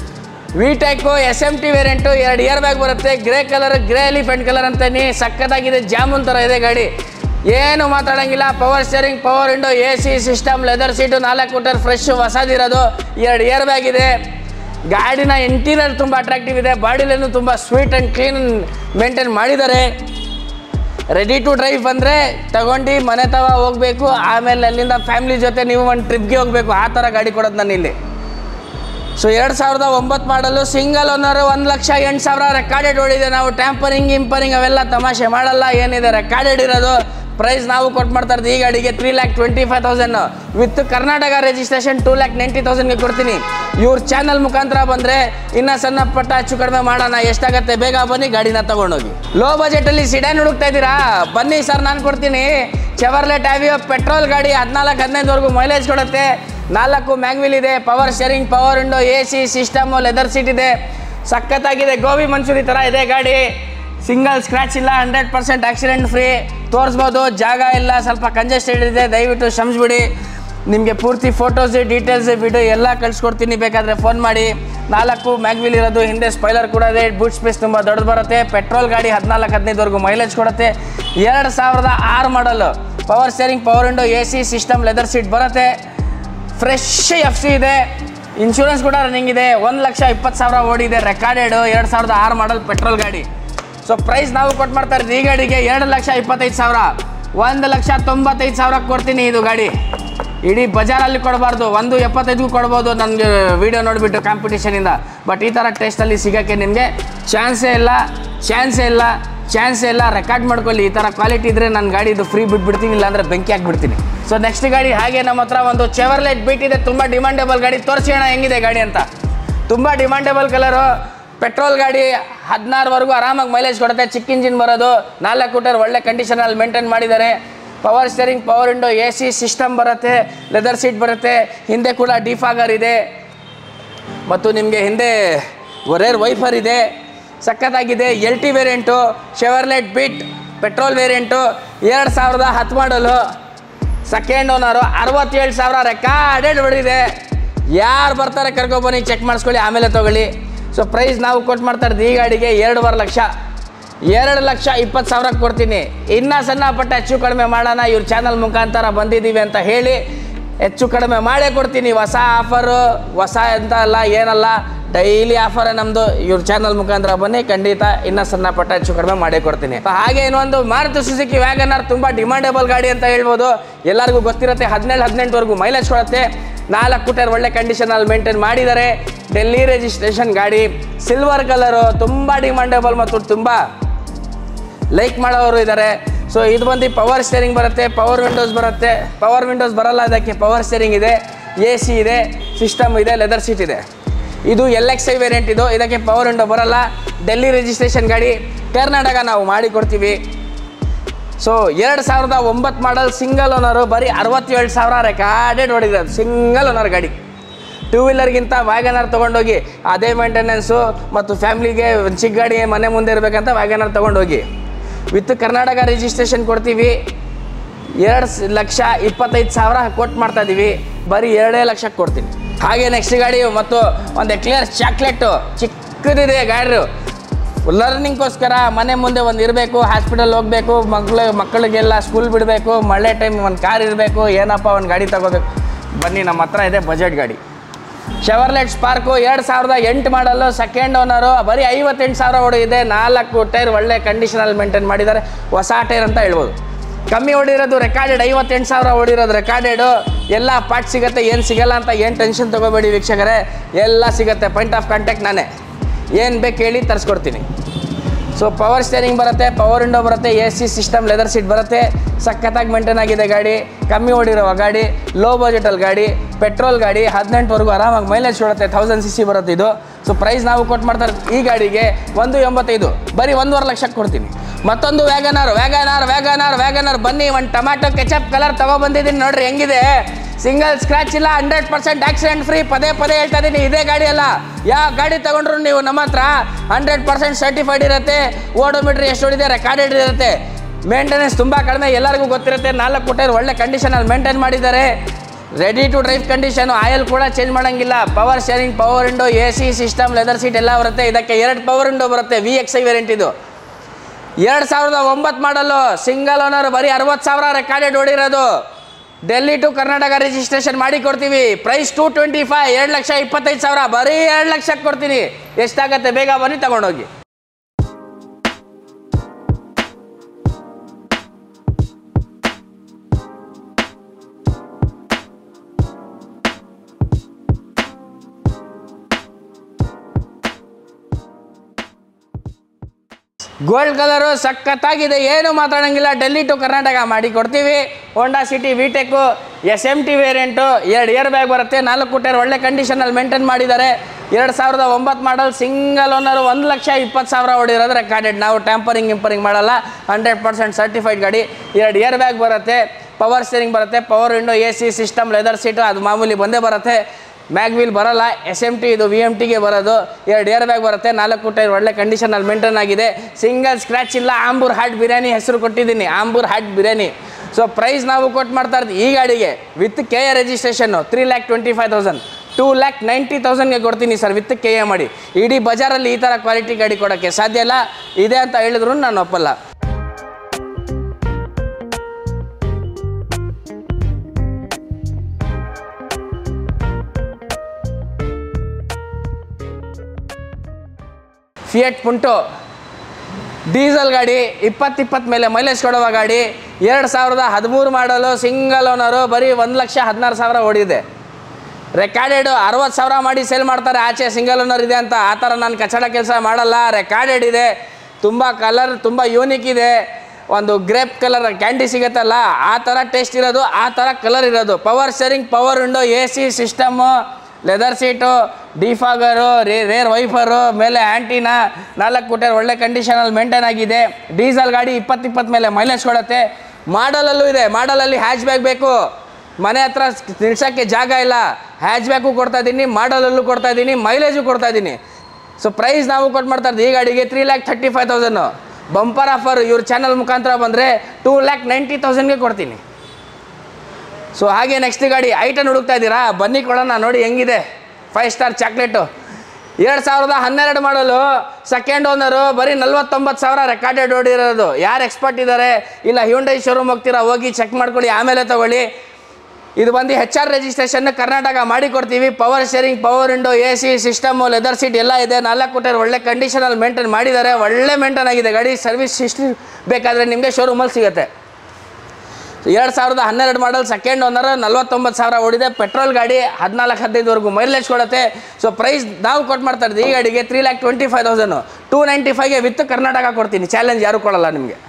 VTEC S M T variant ಎರಡು ಇಯರ್ ಬ್ಯಾಗ್ ಬರುತ್ತೆ grey colour grey elephant colour ಅಂತಾನೆ ಸಕ್ಕತ್ತಾಗಿದೆ ಜಾಮೂನ್ ಥರ ಇದೆ ಗಾಡಿ ಏನು ಮಾತಾಡೋಂಗಿಲ್ಲ power steering power window A C system leather seat ನಾಲ್ಕು ಕೂಟರ್ ಫ್ರೆಶ್ ಹೊಸದಿರೋದು ಎರಡು ಇಯರ್ ಬ್ಯಾಗ್ ಇದೆ ಗಾಡಿನ ಇಂಟೀರಿಯರ್ ತುಂಬ ಅಟ್ರಾಕ್ಟಿವ್ ಇದೆ ಬಾಡಿಲೇನು ತುಂಬ ಸ್ವೀಟ್ ಆ್ಯಂಡ್ ಕ್ಲೀನ್ ಮೇಂಟೈನ್ ಮಾಡಿದ್ದಾರೆ ರೆಡಿ ಟು ಡ್ರೈವ್ ಬಂದರೆ ತಗೊಂಡು ಮನೆ ತವ ಹೋಗಬೇಕು ಆಮೇಲೆ ಅಲ್ಲಿಂದ ಫ್ಯಾಮಿಲಿ ಜೊತೆ ನೀವು ಒಂದು ಟ್ರಿಪ್ಗೆ ಹೋಗಬೇಕು ಆ ಥರ ಗಾಡಿ ಕೊಡೋದು ನಾನು ಇಲ್ಲಿ ಸೊ ಎರಡು ಸಾವಿರದ ಒಂಬತ್ತು ಮಾಡಲು ಸಿಂಗಲ್ ಓನರು ಒಂದು ಲಕ್ಷ ಎಂಟು ಸಾವಿರ ರೆಕಾರ್ಡೆಡ್ ಓಡಿದೆ ನಾವು ಟ್ಯಾಂಪರಿಂಗ್ ಇಂಪರಿಂಗ್ ಅವೆಲ್ಲ ತಮಾಷೆ ಮಾಡಲ್ಲ ಏನಿದೆ ರೆಕಾರ್ಡೆಡ್ ಇರೋದು ಪ್ರೈಸ್ ನಾವು ಕೊಟ್ಟು ಮಾಡ್ತಾ ಇರೋದು ಈ ಗಾಡಿಗೆ three lakh twenty five thousand with Karnataka registration two lakh ninety ತೌಸಂಡ್ಗೆ ಕೊಡ್ತೀನಿ ಇವ್ರ ಚಾನಲ್ ಮುಖಾಂತರ ಬಂದರೆ ಇನ್ನೂ ಸಣ್ಣ ಪಟ್ಟ ಹೆಚ್ಚು ಕಡಿಮೆ ಮಾಡೋಣ ಎಷ್ಟಾಗತ್ತೆ ಬೇಗ ಬನ್ನಿ ಗಾಡಿನ ತಗೊಂಡೋಗಿ ಲೋ ಬಜೆಟಲ್ಲಿ ಸಿಡಾನ್ ಹುಡುಕ್ತಾ ಇದ್ದೀರಾ ಬನ್ನಿ ಸರ್ ನಾನು ಕೊಡ್ತೀನಿ ಚೆವರ್ಲೆಟ್ ಆವಿಯೋ ಪೆಟ್ರೋಲ್ ಗಾಡಿ ಹದಿನಾಲ್ಕು ಹದಿನೈದುವರೆಗೂ ಮೈಲೇಜ್ ಕೊಡುತ್ತೆ ನಾಲ್ಕು ಮ್ಯಾಗ್ವಿಲ್ ಇದೆ power steering power window A C system leather seat ಇದೆ ಸಖತ್ತಾಗಿದೆ ಗೋಬಿ ಮಂಚೂರಿ ಥರ ಇದೆ ಗಾಡಿ ಸಿಂಗಲ್ ಸ್ಕ್ರ್ಯಾಚ್ ಇಲ್ಲ ಹಂಡ್ರೆಡ್ ಪರ್ಸೆಂಟ್ ಆಕ್ಸಿಡೆಂಟ್ ಫ್ರೀ ತೋರಿಸ್ಬೋದು ಜಾಗ ಇಲ್ಲ ಸ್ವಲ್ಪ ಕಂಜೆಸ್ಟೆಡ್ ಇದೆ ದಯವಿಟ್ಟು ಕ್ಷಮಿಸ್ಬಿಡಿ ನಿಮಗೆ ಪೂರ್ತಿ ಫೋಟೋಸ್ ಡೀಟೇಲ್ಸ್ ವಿಡಿಯೋ ಎಲ್ಲ ಕಳಿಸ್ಕೊಡ್ತೀನಿ ಬೇಕಾದರೆ ಫೋನ್ ಮಾಡಿ ನಾಲ್ಕು ಮ್ಯಾಗ್ವಿಲ್ ಇರೋದು ಹಿಂದೆ ಸ್ಪೈಲರ್ ಕೂಡ ಇದೆ ಬೂಟ್ ಸ್ಪೇಸ್ ತುಂಬ ದೊಡ್ಡದು ಬರುತ್ತೆ ಪೆಟ್ರೋಲ್ ಗಾಡಿ ಹದಿನಾಲ್ಕು ಹದಿನೈದುವರೆಗೂ ಮೈಲೇಜ್ ಕೊಡುತ್ತೆ ಎರಡು ಸಾವಿರದ ಆರು model power steering power window A C system leather seat ಬರುತ್ತೆ ಫ್ರೆಶ್ ಎಫ್ ಸಿ ಇದೆ ಇನ್ಶೂರೆನ್ಸ್ ಕೂಡ ರನ್ನಿಂಗ್ ಇದೆ ಒಂದು ಲಕ್ಷ ಇಪ್ಪತ್ತು ಸಾವಿರ ಓಡಿದೆ ರೆಕಾರ್ಡೆಡು ಎರಡು ಸಾವಿರದ ಆರು ಮಾಡಲ್ ಪೆಟ್ರೋಲ್ ಗಾಡಿ ಸೊ ಪ್ರೈಸ್ ನಾವು ಕೊಟ್ಟು ಮಾಡ್ತಾ ಇರೋದು ಈ ಗಾಡಿಗೆ ಎರಡು ಲಕ್ಷ ಇಪ್ಪತ್ತೈದು ಸಾವಿರ ಒಂದು ಲಕ್ಷ ತೊಂಬತ್ತೈದು ಸಾವಿರಕ್ಕೆ ಕೊಡ್ತೀನಿ ಇದು ಗಾಡಿ ಇಡೀ ಬಜಾರಲ್ಲಿ ಕೊಡಬಾರ್ದು ಒಂದು ಎಪ್ಪತ್ತೈದಕ್ಕೂ ಕೊಡ್ಬೋದು ನನಗೆ ವಿಡಿಯೋ ನೋಡಿಬಿಟ್ಟು ಕಾಂಪಿಟೇಷನಿಂದ ಬಟ್ ಈ ಥರ ಟೇಸ್ಟಲ್ಲಿ ಸಿಗೋಕ್ಕೆ ನಿಮಗೆ ಚಾನ್ಸೇ ಇಲ್ಲ ಚಾನ್ಸೇ ಇಲ್ಲ ಚಾನ್ಸೇ ಇಲ್ಲ ರೆಕಾರ್ಡ್ ಮಾಡ್ಕೊಳ್ಳಿ ಈ ಥರ ಕ್ವಾಲಿಟಿ ಇದ್ದರೆ ನನ್ನ ಗಾಡಿದು ಫ್ರೀ ಬಿಟ್ಬಿಡ್ತೀನಿ ಇಲ್ಲಾಂದರೆ ಬೆಂಕಿ ಹಾಕ್ಬಿಡ್ತೀನಿ ಸೊ ನೆಕ್ಸ್ಟ್ ಗಾಡಿ ಹಾಗೆ ನಮ್ಮ ಹತ್ರ ಒಂದು ಚೆವರ್ಲೆಟ್ ಬೀಟ್ ಇದೆ ತುಂಬ ಡಿಮಾಂಡೇಬಲ್ ಗಾಡಿ ತೋರಿಸೋಣ ಹೆಂಗಿದೆ ಗಾಡಿ ಅಂತ ತುಂಬ ಡಿಮಾಂಡೇಬಲ್ ಕಲರು ಪೆಟ್ರೋಲ್ ಗಾಡಿ ಹದಿನಾರವರೆಗೂ ಆರಾಮಾಗಿ ಮೈಲೇಜ್ ಕೊಡುತ್ತೆ ಚಿಕ್ಕ ಇಂಜಿನ್ ಬರೋದು ನಾಲ್ಕು ಕೂಟರ್ ಒಳ್ಳೆ ಕಂಡೀಷನಲ್ಲಿ ಮೇಂಟೈನ್ ಮಾಡಿದ್ದಾರೆ power steering power window A C system ಬರುತ್ತೆ ಲೆದರ್ ಸೀಟ್ ಬರುತ್ತೆ ಹಿಂದೆ ಕೂಡ ಡಿಫಾಗರ್ ಇದೆ ಮತ್ತು ನಿಮಗೆ ಹಿಂದೆ ಒರೇರ್ ವೈಫರ್ ಇದೆ ಸಖತ್ತಾಗಿದೆ L T variant Chevrolet Beat petrol variant ಎರಡು ಸಾವಿರದ ಹತ್ತು ಮಾಡಲು ಸೆಕೆಂಡ್ ಓನರು ಅರವತ್ತೇಳು ಸಾವಿರ ರೆಕಾರ್ಡೆಡ್ ಹೊಡಿದೆ ಯಾರು ಬರ್ತಾರೆ ಕರ್ಕೊಬನ್ನಿ ಚೆಕ್ ಮಾಡಿಸ್ಕೊಳ್ಳಿ ಆಮೇಲೆ ತೊಗೊಳ್ಳಿ ಸೊ ಪ್ರೈಸ್ ನಾವು ಕೊಟ್ಟು ಮಾಡ್ತಾ ಇರೋದು ಈ ಗಾಡಿಗೆ ಎರಡೂವರೆ ಲಕ್ಷ ಎರಡು ಲಕ್ಷ ಇಪ್ಪತ್ತು ಸಾವಿರಕ್ಕೆ ಕೊಡ್ತೀನಿ ಇನ್ನೂ ಸಣ್ಣ ಪಟ್ಟ ಹೆಚ್ಚು ಕಡಿಮೆ ಮಾಡೋಣ ಇವ್ರ ಚಾನಲ್ ಮುಖಾಂತರ ಬಂದಿದ್ದೀವಿ ಅಂತ ಹೇಳಿ ಹೆಚ್ಚು ಕಡಿಮೆ ಮಾಡೇ ಕೊಡ್ತೀನಿ ಹೊಸ ಆಫರು ಹೊಸ ಅಂತ ಅಲ್ಲ ಏನಲ್ಲ ಡೈಲಿ ಆಫರೇ ನಮ್ಮದು ಇವ್ರ ಚಾನಲ್ ಮುಖಾಂತರ ಬನ್ನಿ ಖಂಡಿತ ಇನ್ನೂ ಸಣ್ಣ ಪಟ್ಟ ಹೆಚ್ಚು ಕಡಿಮೆ ಮಾಡೇ ಕೊಡ್ತೀನಿ ಹಾಗೆ ಇನ್ನೊಂದು ಮಾರುತಿ ಸುಜುಕಿ ವ್ಯಾಗನರ್ ತುಂಬ ಡಿಮಾಂಡೇಬಲ್ ಗಾಡಿ ಅಂತ ಹೇಳ್ಬೋದು ಎಲ್ಲರಿಗೂ ಗೊತ್ತಿರುತ್ತೆ ಹದಿನೇಳು ಹದಿನೆಂಟುವರೆಗೂ ಮೈಲೇಜ್ ಕೊಡುತ್ತೆ ನಾಲ್ಕು ಕೂಟರ್ ಒಳ್ಳೆ ಕಂಡೀಷನಲ್ಲಿ ಮೇಂಟೈನ್ ಮಾಡಿದ್ದಾರೆ ಡೆಲ್ಲಿ ರಿಜಿಸ್ಟ್ರೇಷನ್ ಗಾಡಿ ಸಿಲ್ವರ್ ಕಲರು ತುಂಬ ಡಿಮಾಂಡೇಬಲ್ ಮತ್ತು ತುಂಬ ಲೈಕ್ ಮಾಡೋರು ಇದ್ದಾರೆ ಸೊ ಇದು ಬಂದು ಪವರ್ ಸ್ಟೇರಿಂಗ್ ಬರುತ್ತೆ ಪವರ್ ವಿಂಡೋಸ್ ಬರುತ್ತೆ ಪವರ್ ವಿಂಡೋಸ್ ಬರಲ್ಲ ಅದಕ್ಕೆ ಪವರ್ ಸ್ಟೇರಿಂಗ್ ಇದೆ ಎ ಸಿ ಇದೆ ಸಿಸ್ಟಮ್ ಇದೆ ಲೆದರ್ ಸೀಟ್ ಇದೆ ಇದು ಎಲ್ ಎಕ್ಸ್ ಐ ವೇರಿಯಂಟ್ ಇದು ಇದಕ್ಕೆ ಪವರ್ ವಿಂಡೋ ಬರಲ್ಲ ಡೆಲ್ಲಿ ರಿಜಿಸ್ಟ್ರೇಷನ್ ಗಾಡಿ ಕರ್ನಾಟಕ ನಾವು ಮಾಡಿ ಕೊಡ್ತೀವಿ ಸೊ ಎರಡು ಸಾವಿರದ ಒಂಬತ್ತು ಮಾಡಲ್ ಸಿಂಗಲ್ ಓನರು ಬರೀ ಅರವತ್ತೇಳು ಸಾವಿರ ರೆಕಾರ್ಡೆಡ್ ಹೊಡಿದೆ ಸಿಂಗಲ್ ಓನರ್ ಗಾಡಿ ಟೂ ವೀಲರ್ಗಿಂತ ವ್ಯಾಗನರ್ ತೊಗೊಂಡೋಗಿ ಅದೇ ಮೇಂಟೆನೆನ್ಸು ಮತ್ತು ಫ್ಯಾಮ್ಲಿಗೆ ಒಂದು ಚಿಕ್ಕ ಗಾಡಿ ಮನೆ ಮುಂದೆ ಇರಬೇಕಂತ ವ್ಯಾಗನರ್ ತೊಗೊಂಡೋಗಿ ವಿತ್ ಕರ್ನಾಟಕ ರಿಜಿಸ್ಟ್ರೇಷನ್ ಕೊಡ್ತೀವಿ ಎರಡು ಸ- ಲಕ್ಷ ಇಪ್ಪತ್ತೈದು ಸಾವಿರ ಕೊಟ್ಟು ಮಾಡ್ತಾ ಇದ್ದೀವಿ ಬರೀ ಎರಡೇ ಲಕ್ಷಕ್ಕೆ ಕೊಡ್ತೀನಿ ಹಾಗೆ ನೆಕ್ಸ್ಟ್ ಗಾಡಿ ಮತ್ತು ಒಂದು ಕ್ಲಿಯರ್ ಚಾಕ್ಲೇಟು ಚಿಕ್ಕದಿದೆ ಗಾಡಿ ಲರ್ನಿಂಗ್ಗೋಸ್ಕರ ಮನೆ ಮುಂದೆ ಒಂದು ಇರಬೇಕು ಹಾಸ್ಪಿಟಲ್ ಹೋಗಬೇಕು ಮಕ್ಕಳು ಮಕ್ಕಳಿಗೆಲ್ಲ ಸ್ಕೂಲ್ ಬಿಡಬೇಕು ಮಳೆ ಟೈಮ್ ಒಂದು ಕಾರ್ ಇರಬೇಕು ಏನಪ್ಪ ಒಂದು ಗಾಡಿ ತಗೋಬೇಕು ಬನ್ನಿ ನಮ್ಮ ಹತ್ರ ಇದೆ ಬಜೆಟ್ ಗಾಡಿ ಶೆವರ್ಲೆಟ್ ಸ್ಪಾರ್ಕು ಎರಡು ಸಾವಿರದ ಎಂಟು ಮಾಡಲು ಸೆಕೆಂಡ್ ಓನರು ಬರೀ ಐವತ್ತೆಂಟು ಸಾವಿರ ಹೊಡೆದಿದೆ ನಾಲ್ಕು ಟೈರ್ ಒಳ್ಳೆ ಕಂಡೀಷನಲ್ಲಿ ಮೇಂಟೈನ್ ಮಾಡಿದ್ದಾರೆ ಹೊಸ ಟೈರ್ ಅಂತ ಹೇಳ್ಬೋದು ಕಮ್ಮಿ ಹೊಡಿರೋದು ರೆಕಾರ್ಡೆಡ್ ಐವತ್ತೆಂಟು ಸಾವಿರ ಹೊಡಿರೋದು ರೆಕಾರ್ಡೆಡು ಎಲ್ಲ ಪಾರ್ಟ್ ಸಿಗುತ್ತೆ ಏನು ಸಿಗಲ್ಲ ಅಂತ ಏನು ಟೆನ್ಷನ್ ತೊಗೋಬೇಡಿ ವೀಕ್ಷಕರೇ ಎಲ್ಲ ಸಿಗುತ್ತೆ ಪಾಯಿಂಟ್ ಆಫ್ ಕಾಂಟ್ಯಾಕ್ಟ್ ನಾನೇ ಏನು ಬೇಕು ಹೇಳಿ ತರಿಸ್ಕೊಡ್ತೀನಿ ಸೊ ಪವರ್ ಸ್ಟೇರಿಂಗ್ ಬರುತ್ತೆ ಪವರ್ ವಿಂಡೋ ಬರುತ್ತೆ A C system leather seat ಬರುತ್ತೆ ಸಖತ್ತಾಗಿ ಮೇಂಟೈನ್ ಆಗಿದೆ ಗಾಡಿ ಕಮ್ಮಿ ಓಡಿರೋ ಗಾಡಿ ಲೋ ಬಜೆಟಲ್ಲಿ ಗಾಡಿ ಪೆಟ್ರೋಲ್ ಗಾಡಿ ಹದಿನೆಂಟುವರೆಗೂ ಆರಾಮಾಗಿ ಮೈಲೇಜ್ ಕೊಡುತ್ತೆ ತೌಸಂಡ್ ಸಿ ಸಿ ಬರುತ್ತೆ ಇದು ಸೊ ಪ್ರೈಸ್ ನಾವು ಕೊಟ್ಟು ಮಾಡ್ತಾರೆ ಈ ಗಾಡಿಗೆ ಒಂದು ಎಂಬತ್ತೈದು ಬರೀ ಒಂದೂವರೆ ಲಕ್ಷಕ್ಕೆ ಕೊಡ್ತೀನಿ ಮತ್ತೊಂದು ವ್ಯಾಗನಾರ್ ವ್ಯಾಗನಾರ್ ವ್ಯಾಗನಾರ್ ವ್ಯಾಗನಾರ್ ಬನ್ನಿ ಒಂದು ಟೊಮ್ಯಾಟೊ ಕೆಚಪ್ ಕಲರ್ ತಗೊಬಂದಿದ್ದೀನಿ ನೋಡ್ರಿ ಹೆಂಗಿದೆ ಸಿಂಗಲ್ ಸ್ಕ್ರಾಚ್ ಇಲ್ಲ ಹಂಡ್ರೆಡ್ ಪರ್ಸೆಂಟ್ ಆಕ್ಸಿಡೆಂಟ್ ಫ್ರೀ ಪದೇ ಪದೇ ಹೇಳ್ತಾ ಇದ್ದೀನಿ ಇದೇ ಗಾಡಿ ಅಲ್ಲ ಯಾವ ಗಾಡಿ ತಗೊಂಡ್ರು ನೀವು ನಮ್ಮ ಹತ್ರ ಹಂಡ್ರೆಡ್ ಪರ್ಸೆಂಟ್ ಸರ್ಟಿಫೈಡ್ ಇರುತ್ತೆ ಓಡೋಮೀಟ್ರ್ ಎಷ್ಟು ಹೊಡಿದೆ ರೆಕಾರ್ಡೆಡ್ ಇರುತ್ತೆ ಮೇಂಟೆನೆನ್ಸ್ ತುಂಬ ಕಡಿಮೆ ಎಲ್ಲರಿಗೂ ಗೊತ್ತಿರುತ್ತೆ ನಾಲ್ಕು ಟೈರ್ ಒಳ್ಳೆ ಕಂಡೀಷನಲ್ಲಿ ಮೇಂಟೈನ್ ಮಾಡಿದ್ದಾರೆ ready to drive condition oil ಕೂಡ ಚೇಂಜ್ ಮಾಡೋಂಗಿಲ್ಲ power steering power window A C system leather seat ಎಲ್ಲ ಬರುತ್ತೆ ಇದಕ್ಕೆ ಎರಡು ಪವರ್ ವಿಂಡೋ ಬರುತ್ತೆ ವಿ ಎಕ್ಸ್ ಐ ವೇರಿಯಂಟ್ ಇದು ಎರಡು ಸಾವಿರದ ಒಂಬತ್ತು ಮಾಡಲು ಸಿಂಗಲ್ ಓನರ್ ಬರೀ ಅರವತ್ತು ಸಾವಿರ ರೆಕಾರ್ಡೆಡ್ ಹೊಡಿರೋದು ಡೆಲ್ಲಿ ಟು ಕರ್ನಾಟಕ ರಿಜಿಸ್ಟ್ರೇಷನ್ ಮಾಡಿ ಕೊಡ್ತೀವಿ ಪ್ರೈಸ್ ಟು ಟ್ವೆಂಟಿ ಫೈವ್ ಎರಡು ಲಕ್ಷ ಇಪ್ಪತ್ತೈದು ಸಾವಿರ ಬರೀ ಎರಡು ಲಕ್ಷಕ್ಕೆ ಕೊಡ್ತೀನಿ ಎಷ್ಟಾಗತ್ತೆ ಬೇಗ ಬನ್ನಿ ತಗೊಂಡೋಗಿ ಗೋಲ್ಡ್ ಕಲರು ಸಖತ್ತಾಗಿದೆ ಏನು ಮಾತಾಡೋಂಗಿಲ್ಲ ಡೆಲ್ಲಿ ಟು ಕರ್ನಾಟಕ ಮಾಡಿ ಕೊಡ್ತೀವಿ Honda City VTEC S M T variant ಎರಡು ಇಯರ್ ಬ್ಯಾಗ್ ಬರುತ್ತೆ ನಾಲ್ಕು ಟೈರ್ ಒಳ್ಳೆ ಕಂಡೀಷನಲ್ಲಿ ಮೇಂಟೈನ್ ಮಾಡಿದ್ದಾರೆ ಎರಡು ಸಾವಿರದ ಒಂಬತ್ತು ಮಾಡಲ್ ಸಿಂಗಲ್ ಓನರು ಒಂದು ಲಕ್ಷ ಇಪ್ಪತ್ತು ಸಾವಿರ ಹೊಡಿರೋದು ರೆಕಾರ್ಡೆಡ್ ನಾವು ಟ್ಯಾಂಪರಿಂಗ್ ಇಂಪರಿಂಗ್ ಮಾಡಲ್ಲ ಹಂಡ್ರೆಡ್ ಪರ್ಸೆಂಟ್ ಸರ್ಟಿಫೈಡ್ ಗಾಡಿ ಎರಡು ಇಯರ್ ಬ್ಯಾಗ್ ಬರುತ್ತೆ ಪವರ್ ಸ್ಟೇರಿಂಗ್ ಬರುತ್ತೆ power window A C system leather seat ಅದು ಮಾಮೂಲಿ ಬಂದೇ ಬರುತ್ತೆ ಮ್ಯಾಗ್ ವೀಲ್ ಬರಲ್ಲ ಎಸ್ ಎಮ್ ಟಿ ಇದು ವಿ ಎಮ್ ಟಿಗೆ ಬರೋದು ಎರಡು ಏರ್ ಬ್ಯಾಗ್ ಬರುತ್ತೆ ನಾಲ್ಕು ಟೈರ್ ಒಳ್ಳೆ ಕಂಡೀಷನಲ್ಲಿ ಮೇಂಟೈನ್ ಆಗಿದೆ ಸಿಂಗಲ್ ಸ್ಕ್ರ್ಯಾಚ್ ಇಲ್ಲ ಆಂಬೂರ್ ಹಾಟ್ ಬಿರಿಯಾನಿ ಹೆಸರು ಕೊಟ್ಟಿದ್ದೀನಿ Ambur hot biryani so price ನಾವು ಕೊಟ್ಟು ಮಾಡ್ತಾ ಇರ್ತೀವಿ ಈ ಗಾಡಿಗೆ ವಿತ್ ಕೆ ಎ ರಿಜಿಸ್ಟ್ರೇಷನ್ನು three lakh twenty five thousand two lakh ninety ತೌಸಂಡ್ಗೆ ಕೊಡ್ತೀನಿ ಸರ್ ವಿತ್ ಕೆ ಎ ಮಾಡಿ ಇಡೀ ಬಜಾರಲ್ಲಿ ಈ ಥರ ಕ್ವಾಲಿಟಿ ಗಾಡಿ ಕೊಡೋಕ್ಕೆ ಸಾಧ್ಯ ಇಲ್ಲ ಇದೆ ಅಂತ ಹೇಳಿದ್ರು ನಾನು ಒಪ್ಪಲ್ಲ ಫಿಯಟ್ ಪುಂಟು ಡೀಸೆಲ್ ಗಾಡಿ ಇಪ್ಪತ್ತು ಇಪ್ಪತ್ತು ಮೇಲೆ ಮೈಲೇಜ್ ಕೊಡುವ ಗಾಡಿ ಎರಡು ಸಾವಿರದ ಹದಿಮೂರು ಮಾಡಲು ಸಿಂಗಲ್ ಓನರು ಬರೀ ಒಂದು ಲಕ್ಷ ಹದಿನಾರು ಸಾವಿರ ಓಡಿದೆ ರೆಕಾರ್ಡೆಡ್ ಅರವತ್ತು ಸಾವಿರ ಮಾಡಿ ಸೇಲ್ ಮಾಡ್ತಾರೆ ಆಚೆ ಸಿಂಗಲ್ ಓನರ್ ಇದೆ ಅಂತ ಆ ಥರ ನಾನು ಕಚಡ ಕೆಲಸ ಮಾಡಲ್ಲ ರೆಕಾರ್ಡೆಡ್ ಇದೆ ತುಂಬ ಕಲರ್ ತುಂಬ ಯೂನಿಕ್ ಇದೆ ಒಂದು ಗ್ರೇಪ್ ಕಲರ್ ಕ್ಯಾಂಡಿ ಸಿಗುತ್ತಲ್ಲ ಆ ಥರ ಟೇಸ್ಟ್ ಇರೋದು ಆ ಥರ ಕಲರ್ ಇರೋದು power steering power window A C system leather seat defogger ರೇ ರೇರ್ ವೈಫರು ಮೇಲೆ ಆ್ಯಂಟಿನ ನಾಲ್ಕು ಟೈರ್ ಒಳ್ಳೆ ಕಂಡೀಷನಲ್ಲಿ ಮೇಂಟೈನ್ ಆಗಿದೆ ಡೀಸೆಲ್ ಗಾಡಿ ಇಪ್ಪತ್ತು ಇಪ್ಪತ್ತು ಮೇಲೆ ಮೈಲೇಜ್ ಕೊಡುತ್ತೆ ಮಾಡಲಲ್ಲೂ ಇದೆ ಮಾಡಲಲ್ಲಿ ಹ್ಯಾಚ್ ಬ್ಯಾಗ್ ಬೇಕು ಮನೆ ಹತ್ರ ನಿಲ್ಸೋಕ್ಕೆ ಜಾಗ ಇಲ್ಲ ಹ್ಯಾಚ್ ಬ್ಯಾಕು ಕೊಡ್ತಾ ಇದ್ದೀನಿ ಮಾಡಲಲ್ಲೂ ಕೊಡ್ತಾ ಇದ್ದೀನಿ ಮೈಲೇಜು ಕೊಡ್ತಾ ಇದ್ದೀನಿ ಸೊ ಪ್ರೈಸ್ ನಾವು ಕೊಟ್ಟು ಮಾಡ್ತಾ ಇದ್ದೀವಿ ಈ ಗಾಡಿಗೆ three lakh thirty five thousand bumper offer ಇವ್ರ ಚಾನಲ್ ಮುಖಾಂತರ ಬಂದರೆ ಟೂ ಲ್ಯಾಕ್ ನೈಂಟಿ ತೌಸಂಡ್ಗೆ ಕೊಡ್ತೀನಿ ಸೊ ಹಾಗೆ ನೆಕ್ಸ್ಟ್ ಗಾಡಿ ಐಟನ್ ಹುಡುಕ್ತಾ ಇದ್ದೀರಾ ಬನ್ನಿ ಕೊಡೋಣ ನೋಡಿ ಹೆಂಗಿದೆ ಫೈವ್ ಸ್ಟಾರ್ ಚಾಕ್ಲೇಟು ಎರಡು ಸಾವಿರದ ಹನ್ನೆರಡು ಮಾಡಲು ಸೆಕೆಂಡ್ ಓನರು ಬರೀ ನಲ್ವತ್ತೊಂಬತ್ತು ಸಾವಿರ ರೆಕಾರ್ಡೆಡ್ ಓಡಿರೋದು ಯಾರು ಎಕ್ಸ್ಪರ್ಟ್ ಇದ್ದಾರೆ ಇಲ್ಲ ಹ್ಯುಂಡೈ ಶೋರೂಮ್ ಹೋಗ್ತೀರಾ ಹೋಗಿ ಚೆಕ್ ಮಾಡ್ಕೊಳ್ಳಿ ಆಮೇಲೆ ತಗೊಳ್ಳಿ ಇದು ಬಂದು ಹೆಚ್ ಆರ್ ರಿಜಿಸ್ಟ್ರೇಷನ್ ಕರ್ನಾಟಕ ಮಾಡಿ ಕೊಡ್ತೀವಿ power steering power window A C system leather seat ಎಲ್ಲ ಇದೆ ನಾಲ್ಕು ಟೈರ್ ಒಳ್ಳೆ ಕಂಡೀಷನಲ್ಲಿ ಮೇಂಟೈನ್ ಮಾಡಿದ್ದಾರೆ ಒಳ್ಳೆ ಮೇಂಟೈನ್ ಆಗಿದೆ ಗಾಡಿ ಸರ್ವಿಸ್ ಹಿಸ್ಟ್ರಿ ಬೇಕಾದರೆ ನಿಮಗೆ ಶೋರೂಮಲ್ಲಿ ಸಿಗುತ್ತೆ ಎರಡು ಸಾವಿರದ ಹನ್ನೆರಡು ಮಾಡಲ್ ಸೆಕೆಂಡ್ ಓನರ್ ನಲ್ವತ್ತೊಂಬತ್ತು ಸಾವಿರ ಓಡಿದೆ ಪೆಟ್ರೋಲ್ ಗಾಡಿ ಹದಿನಾಲ್ಕು ಹದಿನೈದುವರೆಗೂ ಮೈಲೇಜ್ ಕೊಡುತ್ತೆ ಸೊ ಪ್ರೈಸ್ ನಾವು ಕೊಟ್ಟು ಮಾಡ್ತಾ ಇದ್ದೀವಿ ಈ ಗಾಡಿಗೆ three lakh twenty five thousand two ninety ಫೈವ್ಗೆ ವಿತ್ ಕರ್ನಾಟಕ ಕೊಡ್ತೀನಿ ಚಾಲೆಂಜ್ ಯಾರು ಕೊಡಲ್ಲ ನಿಮಗೆ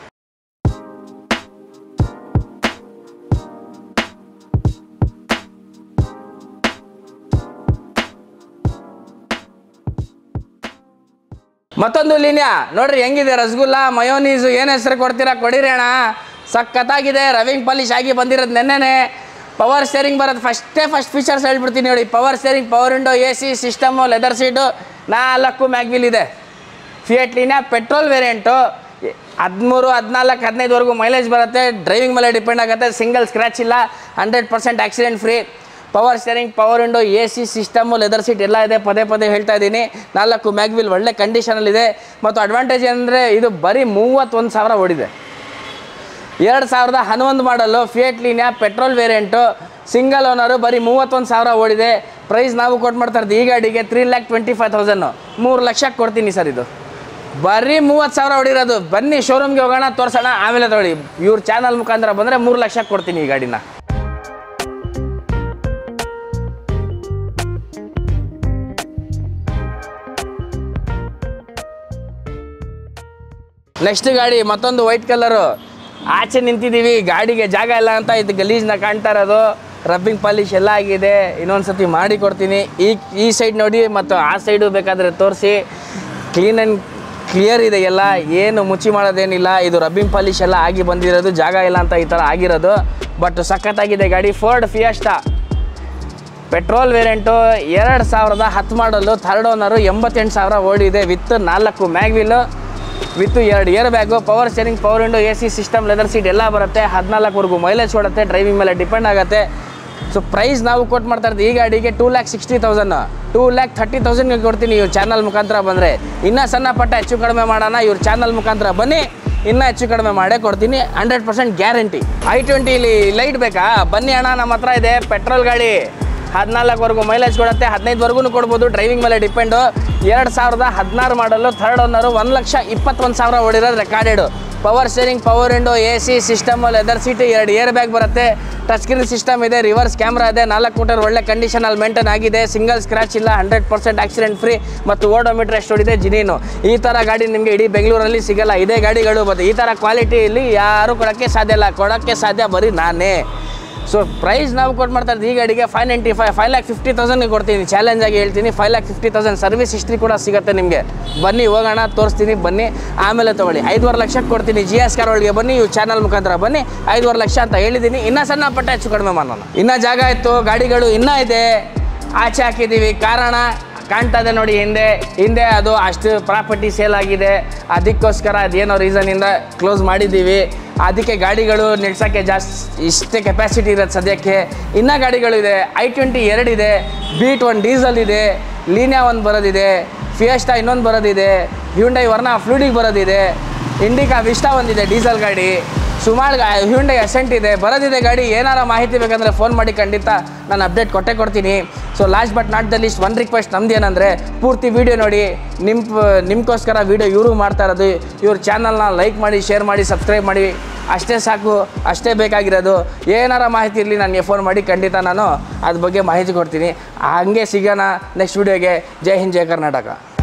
ಮತ್ತೊಂದು ಲೀನ್ಯಾ ನೋಡ್ರಿ ಹೆಂಗಿದೆ ರಸಗುಲ್ಲ ಮಯೋನೀಸು ಏನು ಹೆಸರು ಕೊಡ್ತೀರಾ ಕೊಡಿರಿ ಅಣ್ಣ ಸಖತ್ತಾಗಿದೆ ರವಿಂಗ್ ಪಾಲಿಶ್ ಆಗಿ ಬಂದಿರೋದು ನೆನ್ನೆನೆ ಪವರ್ ಸ್ಟೇರಿಂಗ್ ಬರೋದು ಫಸ್ಟೇ ಫಸ್ಟ್ ಫೀಚರ್ಸ್ ಹೇಳ್ಬಿಡ್ತೀನಿ ನೋಡಿ power steering power window A C system leather seat ನಾಲ್ಕು ಮ್ಯಾಗ್ವಿಲ್ ಇದೆ ಫಿಯಟ್ ಲೀನಿಯಾ ಪೆಟ್ರೋಲ್ ವೇರಿಯಂಟು ಹದಿಮೂರು ಹದಿನಾಲ್ಕು ಹದಿನೈದುವರೆಗೂ ಮೈಲೇಜ್ ಬರುತ್ತೆ ಡ್ರೈವಿಂಗ್ ಮೇಲೆ ಡಿಪೆಂಡ್ ಆಗುತ್ತೆ ಸಿಂಗಲ್ ಸ್ಕ್ರ್ಯಾಚ್ ಇಲ್ಲ hundred percent accident free power steering power window A C system leather seat ಎಲ್ಲ ಇದೆ ಪದೇ ಪದೇ ಹೇಳ್ತಾ ಇದ್ದೀನಿ ನಾಲ್ಕು ಮ್ಯಾಗ್ವಿಲ್ ಒಳ್ಳೆ ಕಂಡೀಷನಲ್ಲಿದೆ ಮತ್ತು ಅಡ್ವಾಂಟೇಜ್ ಏನಂದರೆ ಇದು ಬರೀ ಮೂವತ್ತೊಂದು ಸಾವಿರ ಓಡಿದೆ ಎರಡು ಸಾವಿರದ ಹನ್ನೊಂದು model Fiat Linea petrol variant single owner ಬರೀ ಮೂವತ್ತೊಂದು ಸಾವಿರ ಓಡಿದೆ ಪ್ರೈಸ್ ನಾವು ಕೊಟ್ಟು ಮಾಡ್ತಾ ಇರೋದು ಈ ಗಾಡಿಗೆ three lakh twenty five thousand ಮೂರು ಲಕ್ಷಕ್ಕೆ ಕೊಡ್ತೀನಿ ಸರ್ ಇದು ಬರೀ ಮೂವತ್ತು ಸಾವಿರ ಹೊಡಿರೋದು ಬನ್ನಿ ಶೋರೂಮ್ಗೆ ಹೋಗೋಣ ತೋರಿಸೋಣ ಆಮೇಲೆ ತೊಗೊಳ್ಳಿ ಇವ್ರ ಚಾನಲ್ ಮುಖಾಂತರ ಬಂದರೆ ಮೂರು ಲಕ್ಷಕ್ಕೆ ಕೊಡ್ತೀನಿ ಈ ಗಾಡಿನ ನೆಕ್ಸ್ಟ್ ಗಾಡಿ ಮತ್ತೊಂದು ವೈಟ್ ಕಲರು ಆಚೆ ನಿಂತಿದ್ದೀವಿ ಗಾಡಿಗೆ ಜಾಗ ಇಲ್ಲ ಅಂತ ಇದು ಗಲೀಜ್ನ ಕಾಣ್ತಾ ಇರೋದು ರಬ್ಬಿಂಗ್ ಪಾಲಿಶ್ ಎಲ್ಲ ಆಗಿದೆ ಇನ್ನೊಂದು ಸತಿ ಮಾಡಿ ಕೊಡ್ತೀನಿ ಈ ಈ ಸೈಡ್ ನೋಡಿ ಮತ್ತು ಆ ಸೈಡು ಬೇಕಾದರೆ ತೋರಿಸಿ ಕ್ಲೀನ್ ಆ್ಯಂಡ್ ಕ್ಲಿಯರ್ ಇದೆ ಎಲ್ಲ ಏನು ಮುಚ್ಚಿ ಮಾಡೋದೇನಿಲ್ಲ ಇದು ರಬ್ಬಿಂಗ್ ಪಾಲಿಶ್ ಎಲ್ಲ ಆಗಿ ಬಂದಿರೋದು ಜಾಗ ಇಲ್ಲ ಅಂತ ಈ ಥರ ಆಗಿರೋದು ಬಟ್ ಸಖತ್ತಾಗಿದೆ ಗಾಡಿ ಫೋರ್ಡ್ ಫಿಯಾಸ್ಟಾ ಪೆಟ್ರೋಲ್ ವೇರಿಯಂಟು ಎರಡು ಸಾವಿರದ ಹತ್ತು ಮಾಡಲು ಥರ್ಡ್ ಓನರು ಎಂಬತ್ತೆಂಟು ಸಾವಿರ ಓಡಿದೆ ವಿತ್ ನಾಲ್ಕು ಮ್ಯಾಗ್ವಿಲ್ಲು ವಿತ್ ಎರಡು air bag power steering power window A C system leather seat ಎಲ್ಲ ಬರುತ್ತೆ ಹದಿನಾಲ್ಕವರೆಗೂ ಮೈಲೇಜ್ ಕೊಡುತ್ತೆ ಡ್ರೈವಿಂಗ್ ಮೇಲೆ ಡಿಪೆಂಡ್ ಆಗುತ್ತೆ ಸೊ ಪ್ರೈಸ್ ನಾವು ಕೊಟ್ಟು ಮಾಡ್ತಾ ಇರೋದು ಈ ಗಾಡಿಗೆ two lakh sixty thousand two lakh thirty ತೌಸಂಡ್ಗೆ ಕೊಡ್ತೀನಿ ಇವ್ರ ಚಾನಲ್ ಮುಖಾಂತರ ಬಂದರೆ ಇನ್ನೂ ಸಣ್ಣ ಪಟ್ಟ ಹೆಚ್ಚು ಕಡಿಮೆ ಮಾಡೋಣ ಇವ್ರ ಚಾನಲ್ ಮುಖಾಂತರ ಬನ್ನಿ ಇನ್ನೂ ಹೆಚ್ಚು ಕಡಿಮೆ ಮಾಡೇ ಕೊಡ್ತೀನಿ ಹಂಡ್ರೆಡ್ ಪರ್ಸೆಂಟ್ ಗ್ಯಾರಂಟಿ ಐ ಟ್ವೆಂಟಿಲಿ ಲೈಟ್ ಬೇಕಾ ಬನ್ನಿ ಅಣ್ಣ ನಮ್ಮ ಹತ್ರ ಇದೆ ಪೆಟ್ರೋಲ್ ಗಾಡಿ ಹದಿನಾಲ್ಕವರೆಗೂ ಮೈಲೇಜ್ ಕೊಡುತ್ತೆ ಹದಿನೈದುವರೆಗೂ ಕೊಡ್ಬೋದು ಡ್ರೈವಿಂಗ್ ಮೇಲೆ ಡಿಪೆಂಡು ಎರಡು ಸಾವಿರದ ಹದಿನಾರು ಮಾಡಲು ಥರ್ಡ್ ಓನರು ಒಂದು ಲಕ್ಷ ಇಪ್ಪತ್ತೊಂದು ಸಾವಿರ ಓಡಿರೋದು recorded power steering power window A C system leather seat ಎರಡು ಏರ್ ಬ್ಯಾಗ್ ಬರುತ್ತೆ ಟಚ್ ಸ್ಕ್ರೀನ್ ಸಿಸ್ಟಮ್ ಇದೆ ರಿವರ್ಸ್ ಕ್ಯಾಮ್ರಾ ಇದೆ ನಾಲ್ಕು ಮೀಟರ್ ಒಳ್ಳೆ ಕಂಡೀಷನಲ್ಲಿ ಮೇಂಟೈನ್ ಆಗಿದೆ ಸಿಂಗಲ್ ಸ್ಕ್ರಾಚ್ ಇಲ್ಲ ಹಂಡ್ರೆಡ್ ಪರ್ಸೆಂಟ್ ಆಕ್ಸಿಡೆಂಟ್ ಫ್ರೀ ಮತ್ತು ಓಡೋಮೀಟರ್ ಎಷ್ಟು ಹೊಡಿದೆ ಜಿನೀನು ಈ ಥರ ಗಾಡಿ ನಿಮಗೆ ಇಡೀ ಬೆಂಗಳೂರಲ್ಲಿ ಸಿಗಲ್ಲ ಇದೇ ಗಾಡಿಗಳು ಮತ್ತು ಈ ಥರ ಕ್ವಾಲಿಟಿಯಲ್ಲಿ ಯಾರೂ ಕೊಡೋಕ್ಕೆ ಸಾಧ್ಯ ಇಲ್ಲ ಕೊಡೋಕ್ಕೆ ಸಾಧ್ಯ ಬರೀ ನಾನೇ ಸೊ ಪ್ರೈಸ್ ನಾವು ಕೊಟ್ಟು ಮಾಡ್ತಾ ಇರೋದು ಈ ಗಾಡಿಗೆ five ninety five five lakh fifty ತೌಸಂಡ್ಗೆ ಕೊಡ್ತೀನಿ ಚಾಲೆಂಜ್ ಆಗಿ ಹೇಳ್ತೀನಿ five lakh fifty thousand service history ಕೂಡ ಸಿಗುತ್ತೆ ನಿಮಗೆ ಬನ್ನಿ ಹೋಗೋಣ ತೋರಿಸ್ತೀನಿ ಬನ್ನಿ ಆಮೇಲೆ ತೊಗೊಳ್ಳಿ ಐದುವರೆ ಲಕ್ಷಕ್ಕೆ ಕೊಡ್ತೀನಿ ಜಿ ಎಸ್ ಕಾರ್ ಒಳಗೆ ಬನ್ನಿ ಇವು ಚಾನಲ್ ಮುಖಾಂತರ ಬನ್ನಿ ಐದುವರೆ ಲಕ್ಷ ಅಂತ ಹೇಳಿದ್ದೀನಿ ಇನ್ನೂ ಸಣ್ಣ ಪಟ್ಟ ಹೆಚ್ಚು ಕಡಿಮೆ ಮಾಡೋಣ ಇನ್ನೂ ಜಾಗ ಇತ್ತು ಗಾಡಿಗಳು ಇನ್ನೂ ಇದೆ ಆಚೆ ಹಾಕಿದ್ದೀವಿ ಕಾರಣ ಕಾಣ್ತಾ ಇದೆ ನೋಡಿ ಹಿಂದೆ ಹಿಂದೆ ಅದು ಅಷ್ಟು ಪ್ರಾಪರ್ಟಿ ಸೇಲ್ ಆಗಿದೆ ಅದಕ್ಕೋಸ್ಕರ ಅದೇನೋ ರೀಸನಿಂದ ಕ್ಲೋಸ್ ಮಾಡಿದ್ದೀವಿ ಅದಕ್ಕೆ ಗಾಡಿಗಳು ನಿಲ್ಸೋಕ್ಕೆ ಜಾಸ್ತಿ ಇಷ್ಟೇ ಕೆಪಾಸಿಟಿ ಇರೋದು ಸದ್ಯಕ್ಕೆ ಇನ್ನೂ ಗಾಡಿಗಳು ಇದೆ ಐ ಟ್ವೆಂಟಿ ಎರಡಿದೆ ಬೀಟ್ ಒಂದು ಡೀಸೆಲ್ ಇದೆ ಲೀನಿಯಾ ಒಂದು ಬರೋದಿದೆ ಫಿಯಸ್ಟಾ ಇನ್ನೊಂದು ಬರೋದಿದೆ ಹ್ಯುಂಡೈ ವರ್ನಾ ಫ್ಲೂಡಿಗೆ ಬರೋದಿದೆ ಇಂಡಿಕಾ ವಿಸ್ಟಾ ಒಂದಿದೆ ಡೀಸೆಲ್ ಗಾಡಿ ಸುಮಾರು ಹ್ಯುಂಡೈ ಅಸೆಂಟ್ ಇದೆ ಬರೋದಿದೆ ಗಾಡಿ ಏನಾರ ಮಾಹಿತಿ ಬೇಕಂದರೆ ಫೋನ್ ಮಾಡಿ ಖಂಡಿತ ನಾನು ಅಪ್ಡೇಟ್ ಕೊಟ್ಟೆ ಕೊಡ್ತೀನಿ so last but not the least one request ನಮ್ದು ಏನಂದರೆ ಪೂರ್ತಿ ವೀಡಿಯೋ ನೋಡಿ ನಿಮ್ಮ ನಿಮ್ಗೋಸ್ಕರ ವೀಡಿಯೋ ಇವರು ಮಾಡ್ತಾ ಇರೋದು ಇವ್ರ ಚಾನಲ್ನ ಲೈಕ್ ಮಾಡಿ ಶೇರ್ ಮಾಡಿ ಸಬ್ಸ್ಕ್ರೈಬ್ ಮಾಡಿ ಅಷ್ಟೇ ಸಾಕು ಅಷ್ಟೇ ಬೇಕಾಗಿರೋದು ಏನಾರ ಮಾಹಿತಿ ಇರಲಿ ನನಗೆ ಫೋನ್ ಮಾಡಿ ಖಂಡಿತ ನಾನು ಅದ್ರ ಬಗ್ಗೆ ಮಾಹಿತಿ ಕೊಡ್ತೀನಿ ಹಂಗೆ ಸಿಗೋಣ ನೆಕ್ಸ್ಟ್ ವೀಡಿಯೋಗೆ ಜೈ ಹಿಂದ್ ಜೈ ಕರ್ನಾಟಕ